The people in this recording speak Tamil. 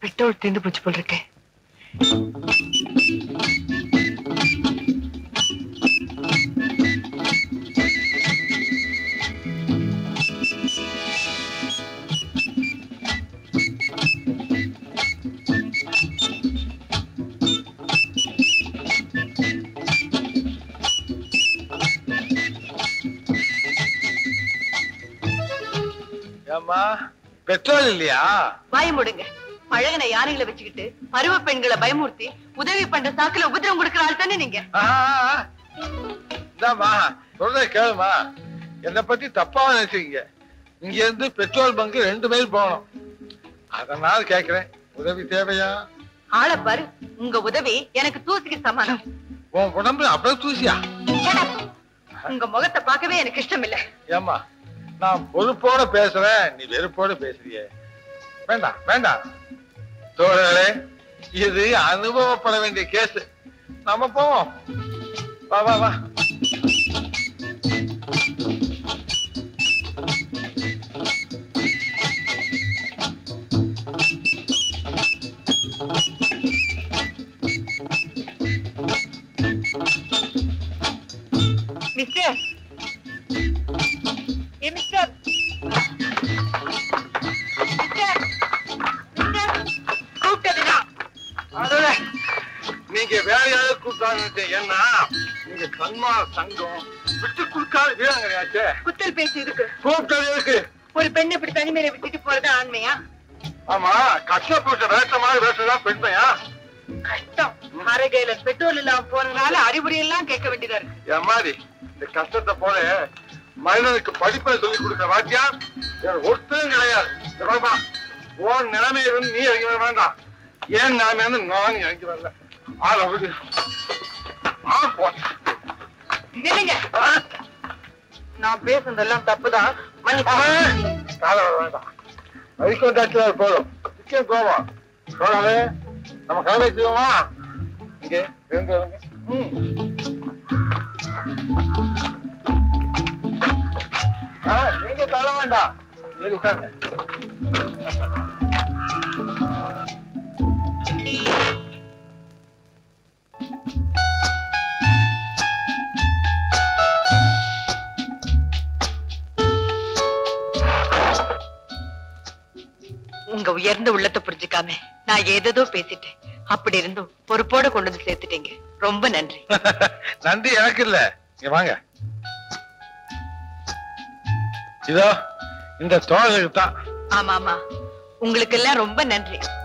பெட்ரோல் தீர்ந்து போச்சு போல் இருக்கேன் ஏம்மா பெட்ரோல் இல்லையா வாய முடுங்க பழகின யானைகளை வச்சுக்கிட்டு பருவ பெண்களை பயமுறுத்தி உதவி பண்ற சாக்குல உபதிரம் கொடுக்கிற ஆள் தானே நீங்க இந்தாம்மா சொல்றத கேளுமா என்னை பத்தி தப்பா நினைச்சீங்க இங்க இருந்து பெட்ரோல் பங்க் ரெண்டு மைல் போகணும் அதனால கேக்குறேன் உதவி தேவையா ஆளை பாரு உங்க உதவி எனக்கு தூசிக்கு சமானம் உன் உடம்பு அவ்வளவு தூசியா Shut up. உங்க முகத்தை பார்க்கவே எனக்கு இஷ்டம் இல்ல ஏம்மா நான் பொறுப்போட பேசுறேன் நீ வெறுப்போட பேசுறியே வேண்டாம் வேண்டாம் தோழர்களே இது அனுபவப்பட வேண்டிய கேஸ் நம்ம போவோம் வா வா வா மிஸ்டர் ஏ மிஸ்டர் மிஸ்டர் மிஸ்டர் கூப்பிட்டதுனா அடடே, நீங்க வேற யாராவது கூப்பிட்டாங்க ஏன்னா நீங்க சன்மான சங்கம் விட்டு கொடுக்காத வீரங்களையாச்சே குத்தல் பேசி இருக்கு கூப்பிட்டது இருக்கு ஒரு பெண் இப்படி தனிமையில விட்டுட்டு போறது ஆண்மையா ஆமா கஷ்டப்பட்ட வேட்ட மாதிரி வேட்டதான் பெண்மையா கஷ்டம் அரைகையில பெட்ரோல் இல்லாம போனதுனால அறிவுரை எல்லாம் கேட்க வேண்டியதா இருக்கு என் மாதிரி இந்த கஷ்டத்தை போல மனிதனுக்கு படிப்பை சொல்லி கொடுக்க வாத்தியா ஒருத்தரும் கிடையாது இந்த பாருப்பா, உன் நிலைமை இருந்து நீ இறங்கி வர வேண்டாம் ஏன் நிலைமை இருந்து நான் இறங்கி வரல ஆள விடு ஆ, போ. நில்லுங்க ஆ, நான் பேசுனதெல்லாம் தப்புதான் ஆ, மன்னிப்பு காலை வர வேண்டாம் வரைக்கும் தச்சுவார் போதும் நிச்சயம் கோவம் சோழாவே நம்ம கடமை செய்வோமா இங்கே இருந்து இறங்கு. ம் ஆ, நீங்க தர வேண்டாம் நீங்க உட்காருங்க. உங்க உயர்ந்த உள்ளத்தை புரிஞ்சுக்காம நான் ஏதேதோ பேசிட்டேன் அப்படி இருந்தும் பொறுப்போட கொண்டு வந்து சேர்த்துட்டீங்க ரொம்ப நன்றி நன்றி எனக்கு இல்ல இங்க வாங்க இதோ இந்த தோழருக்கு தான் ஆமா ஆமா உங்களுக்கு எல்லாம் ரொம்ப நன்றி